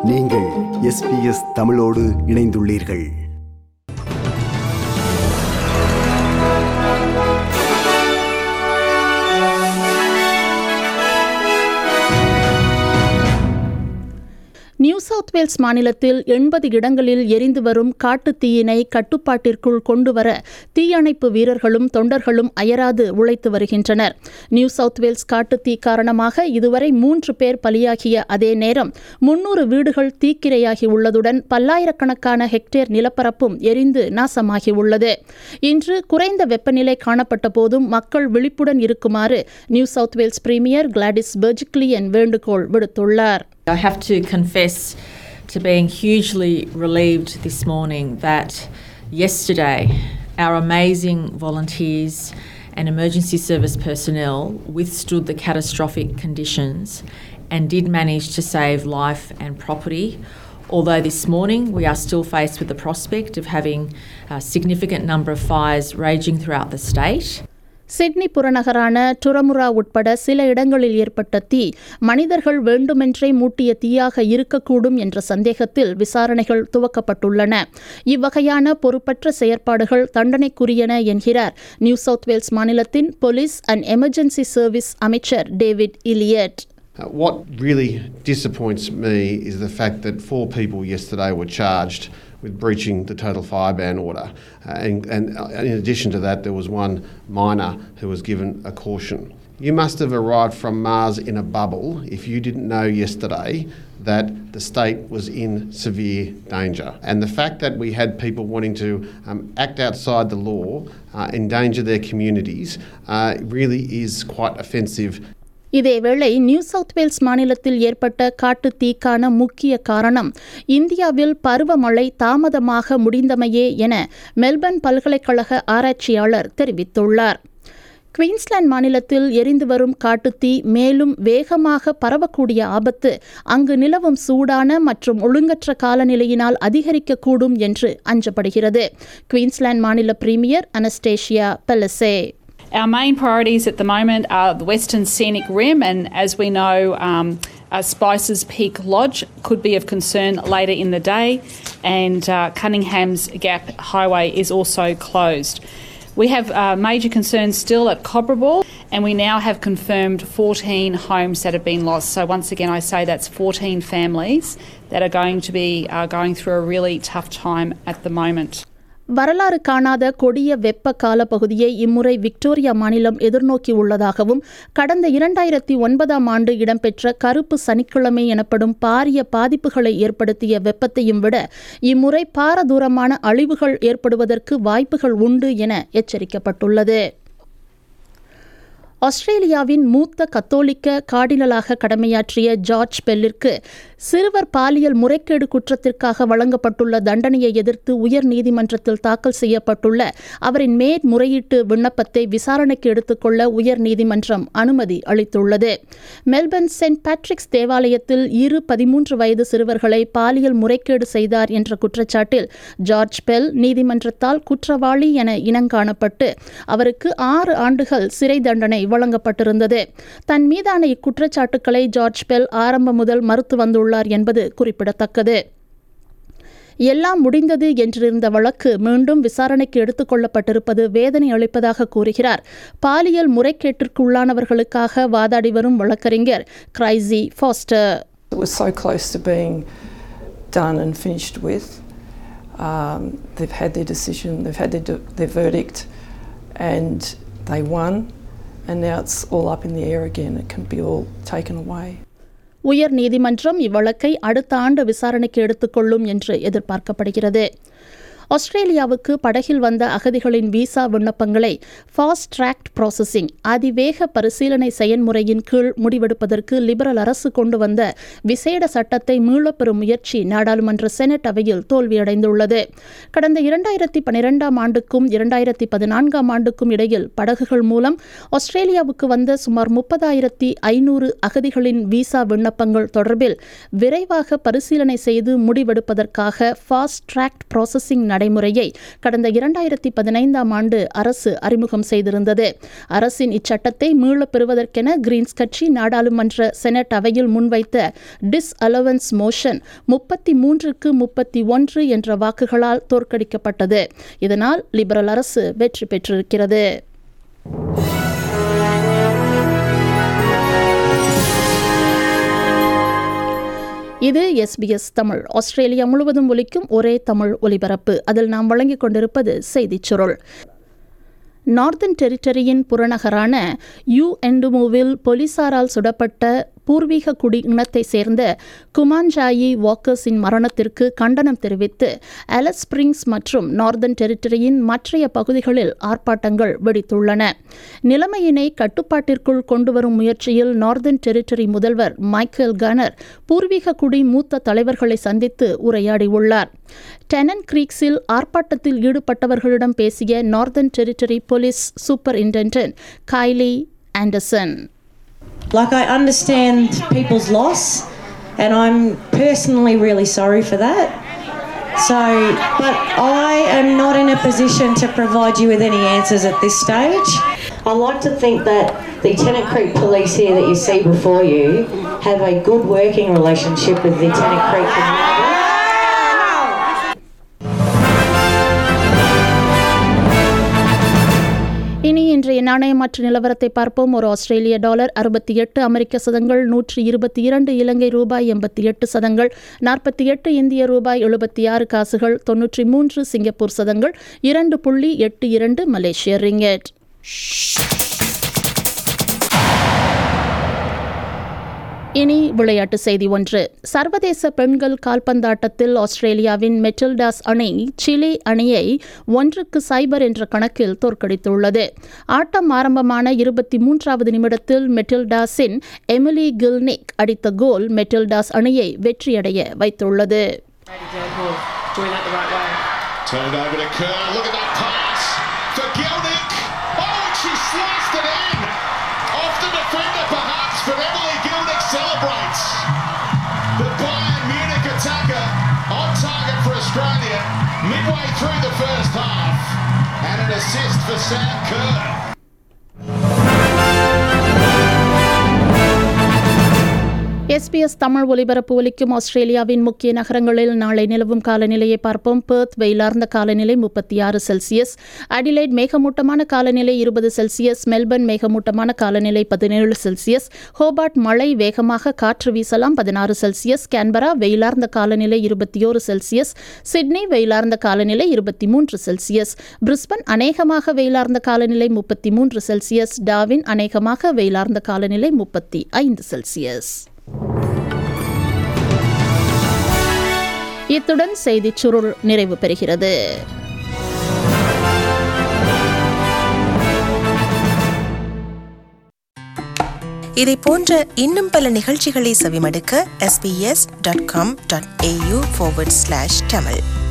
நீங்கள் எஸ்பிஎஸ் தமிழோடு இணைந்துள்ளீர்கள் நியூ சவுத் வேல்ஸ் மாநிலத்தில் எண்பது இடங்களில் எரிந்து வரும் காட்டுத் தீயினை கட்டுப்பாட்டிற்குள் கொண்டுவர தீயணைப்பு வீரர்களும் தொண்டர்களும் அயராது உழைத்து வருகின்றனர் நியூ சவுத் வேல்ஸ் காட்டுத் தீ காரணமாக இதுவரை மூன்று பேர் பலியாகிய அதே நேரம் முன்னூறு வீடுகள் தீக்கிரையாகி உள்ளதுடன் பல்லாயிரக்கணக்கான ஹெக்டேர் நிலப்பரப்பும் எரிந்து நாசமாகி உள்ளது இன்று குறைந்த வெப்பநிலை காணப்பட்ட போதும் மக்கள் விழிப்புடன் இருக்குமாறு New South Wales premier Gladys Berejiklian வேண்டுகோள் விடுத்துள்ளார் I have to confess to being hugely relieved this morning that yesterday our amazing volunteers and emergency service personnel withstood the catastrophic conditions and did manage to save life and property. Although this morning we are still faced with the prospect of having a significant number of fires raging throughout the state. Sydney புறநகரான Turramurra உட்பட சில இடங்களில் ஏற்பட்ட தீ மனிதர்கள் வேண்டுமென்றே மூட்டிய தீயாக இருக்கக்கூடும் என்ற சந்தேகத்தில் விசாரணைகள் துவக்கப்பட்டுள்ளன இவ்வகையான பொறுப்பற்ற செயற்பாடுகள் தண்டனைக்குரியன என்கிறார் நியூ சவுத் வேல்ஸ் மாநிலத்தின் போலீஸ் அண்ட் எமர்ஜென்சி சர்வீஸ் அமைச்சர் David Elliott Uh, what really disappoints me is the fact that four people yesterday were charged with breaching the total fire ban order. Uh, and, and uh, in addition to that, there was one minor who was given a caution. You must have arrived from Mars in a bubble if you didn't know yesterday that the state was in severe danger. And the fact that we had people wanting to um, act outside the law, uh, endanger their communities, uh, really is quite offensive இதேவேளை New South Wales மாநிலத்தில் ஏற்பட்ட காட்டுத் தீக்கான முக்கிய காரணம் இந்தியாவில் பருவமழை தாமதமாக முடிந்தமையே என மெல்பர்ன் பல்கலைக்கழக ஆராய்ச்சியாளர் தெரிவித்துள்ளார் குயின்ஸ்லாந்து மாநிலத்தில் எரிந்து வரும் காட்டுத்தீ மேலும் வேகமாக பரவக்கூடிய ஆபத்து அங்கு நிலவும் சூடான மற்றும் ஒழுங்கற்ற காலநிலையினால் அதிகரிக்கக்கூடும் என்று அஞ்சப்படுகிறது குயின்ஸ்லாந்து மாநில premier Annastacia Palaszczuk Our main priorities at the moment are the Western Scenic Rim, and as we know, um, uh, Spices Peak Lodge could be of concern later in the day, and uh, Cunningham's Gap Highway is also closed. We have uh, major concerns still at Cobberaball, and we now have confirmed 14 homes that have been lost. So, once again, I say that's 14 families that are going to be uh, going through a really tough time at the moment. வரலாறு காணாத கொடிய வெப்ப கால பகுதியை இம்முறை Victoria மாநிலம் எதிர்நோக்கி உள்ளதாகவும் கடந்த இரண்டாயிரத்தி ஒன்பதாம் ஆண்டு இடம்பெற்ற கருப்பு சனிக்கிழமை எனப்படும் பாரிய பாதிப்புகளை ஏற்படுத்திய வெப்பத்தையும் விட இம்முறை பாரதூரமான அழிவுகள் ஏற்படுவதற்கு வாய்ப்புகள் உண்டு என எச்சரிக்கப்பட்டுள்ளது ஆஸ்திரேலியாவின் மூத்த கத்தோலிக்க கார்டினலாக கடமையாற்றிய ஜார்ஜ் பெல்லிற்கு சிறுவர் பாலியல் முறைகேடு குற்றத்திற்காக வழங்கப்பட்டுள்ள தண்டனையை எதிர்த்து உயர் நீதிமன்றத்தில் தாக்கல் செய்யப்பட்டுள்ள அவரின் மேன்முறையீட்டு விண்ணப்பத்தை விசாரணைக்கு எடுத்துக்கொள்ள உயர் நீதிமன்றம் அனுமதி அளித்துள்ளது மெல்பர்ன் சென்ட் பேட்ரிக்ஸ் தேவாலயத்தில் இரு பதிமூன்று வயது சிறுவர்களை பாலியல் முறைகேடு செய்தார் என்ற குற்றச்சாட்டில் ஜார்ஜ் பெல் நீதிமன்றத்தால் குற்றவாளி என இனங்காணப்பட்டு அவருக்கு ஆறு ஆண்டுகள் சிறை தண்டனை வழங்கப்பட்டிருந்தது தன் மீதான இக்குற்றச்சாட்டுக்களை ஜார்ஜ் பெல் ஆரம்பம் முதல் மறுத்து வந்துள்ளார் என்பது குறிப்பிடத்தக்கது எல்லாம் முடிந்தது என்றிருந்த வழக்கு மீண்டும் விசாரணைக்கு எடுத்துக் கொள்ளப்பட்டிருப்பது வேதனை அளிப்பதாக கூறுகிறார் பாலியல் முறைகேட்டிற்கு உள்ளானவர்களுக்காக வாதாடி வரும் வழக்கறிஞர் Chrissy Foster It was so close to being done and finished with. Um, they've had their decision, they've had their, their verdict, and they won, and now it's all up in the air again. It can be all taken away. உயர் நீதிமன்றம் இவ்வழக்கை அடுத்த ஆண்டு விசாரணைக்கு எடுத்துக்கொள்ளும் என்று எதிர்பார்க்கப்படுகிறது ஆஸ்திரேலியாவுக்கு படகில் வந்த அகதிகளின் விசா விண்ணப்பங்களை ஃபாஸ்ட் ட்ராக்ட் ப்ராசஸிங் அதிவேக பரிசீலனை செயல்முறையின் கீழ் முடிவெடுப்பதற்கு லிபரல் அரசு கொண்டு வந்த விசேட சட்டத்தை மீளப்பெறும் முயற்சி நாடாளுமன்ற செனட் அவையில் தோல்வியடைந்துள்ளது கடந்த இரண்டாயிரத்தி பனிரெண்டாம் ஆண்டுக்கும் இரண்டாயிரத்தி பதினான்காம் ஆண்டுக்கும் இடையில் படகுகள் மூலம் ஆஸ்திரேலியாவுக்கு வந்த சுமார் முப்பதாயிரத்தி ஐநூறு அகதிகளின் விசா விண்ணப்பங்கள் தொடர்பில் விரைவாக பரிசீலனை செய்து முடிவெடுப்பதற்காக ஃபாஸ்ட் ட்ராக்ட் ப்ராசஸிங் நடை நடைமுறையை கடந்த இரண்டாயிரத்தி பதினைந்தாம் ஆண்டு அரசு அறிமுகம் செய்திருந்தது அரசின் இச்சட்டத்தை மீளப் பெறுவதற்கென கிரீன்ஸ் கட்சி நாடாளுமன்ற செனட் அவையில் முன்வைத்த டிஸ் அலவன்ஸ் மோஷன் முப்பத்தி மூன்றுக்கு முப்பத்தி ஒன்று என்ற வாக்குகளால் தோற்கடிக்கப்பட்டது இதனால் லிபரல் அரசு வெற்றி பெற்றிருக்கிறது இது எஸ்பிஎஸ் தமிழ் ஆஸ்திரேலியா முழுவதும் ஒலிக்கும் ஒரே தமிழ் ஒலிபரப்பு அதில் நாம் வழங்கிக் கொண்டிருப்பது செய்திச் சுருள் நார்தன் டெரிட்டரியின் புறநகரான யூ எண்டுமோவில் போலீசாரால் சுடப்பட்ட பூர்வீக குடி இனத்தை சேர்ந்த குமான்ஜாயி வாக்கர்ஸின் மரணத்திற்கு கண்டனம் தெரிவித்து அலஸ் ஸ்பிரிங்ஸ் மற்றும் நார்தன் டெரிட்டரியின் மற்றைய பகுதிகளில் ஆர்ப்பாட்டங்கள் வெடித்துள்ளன நிலைமையினை கட்டுப்பாட்டிற்குள் கொண்டுவரும் முயற்சியில் நார்தன் டெரிட்டரி முதல்வர் மைக்கேல் கனர் பூர்வீக குடி மூத்த தலைவர்களை சந்தித்து உரையாடியுள்ளார் டெனன் கிரீக்ஸில் ஆர்ப்பாட்டத்தில் ஈடுபட்டவர்களிடம் பேசிய Northern Territory police superintendent Kylie Anderson Like, I understand people's loss, and I'm personally really sorry for that. So, but I am not in a position to provide you with any answers at this stage. I like to think that the Tennant Creek Police here that you see before you have a good working relationship with the Tennant Creek community. இனி இன்றைய நாணயமாற்று நிலவரத்தை பார்ப்போம் ஒரு ஆஸ்திரேலிய dollar அறுபத்தி எட்டு அமெரிக்க சதங்கள் நூற்றி இருபத்தி இரண்டு இலங்கை ரூபாய் எண்பத்தி எட்டு சதங்கள் நாற்பத்தி எட்டு இந்திய ரூபாய் எழுபத்தி ஆறு காசுகள் தொன்னூற்றி மூன்று சிங்கப்பூர் சதங்கள் இரண்டு புள்ளி எட்டு இரண்டு மலேசிய ரிங்கெட் இனி விளையாட்டு செய்தி ஒன்று சர்வதேச பெண்கள் கால்பந்தாட்டத்தில் ஆஸ்திரேலியாவின் மெட்டில்டாஸ் அணி சிலி அணியை ஒன்றுக்கு சைபர் என்ற கணக்கில் தோற்கடித்துள்ளது ஆட்டம் ஆரம்பமான இருபத்தி மூன்றாவது நிமிடத்தில் மெட்டில்டாஸின் எமிலி கில்னிக் அடித்த கோல் மெட்டில்டாஸ் அணியை வெற்றியடைய வைத்துள்ளது Turned over to Kerr. Look at that pass for Gilnick. Oh, and she sliced it in. Off the defender, perhaps, but Emily Gilnick celebrates. The Bayern Munich attacker on target for Australia midway through the first half. And an assist for Sam Kerr. SBS Tamil ஒலிபரப்பு ஒலிக்கும் ஆஸ்திரேலியாவின் முக்கிய நகரங்களில் நாளை நிலவும் காலநிலையை பார்ப்போம் Perth வெயிலார்ந்த காலநிலை முப்பத்தி ஆறு செல்சியஸ் அடிலைட் மேகமூட்டமான காலநிலை இருபது செல்சியஸ் மெல்பர்ன் மேகமூட்டமான காலநிலை பதினேழு செல்சியஸ் ஹோபார்ட் மழை வேகமாக காற்று வீசலாம் பதினாறு செல்சியஸ் கேன்பரா வெயிலார்ந்த காலநிலை இருபத்தி ஓரு செல்சியஸ் சிட்னி வெயிலார்ந்த காலநிலை இருபத்தி மூன்று செல்சியஸ் பிரிஸ்பன் அநேகமாக வெயிலார்ந்த காலநிலை முப்பத்தி மூன்று செல்சியஸ் டாவின் அநேகமாக வெயிலார்ந்த காலநிலை முப்பத்தி ஐந்து செல்சியஸ் இத்துடன் செய்திச் சுருள் நிறைவு பெறுகிறது இதை போன்ற இன்னும் பல நிகழ்ச்சிகளை செவிமடுக்க sbs.com.au forward slash tamil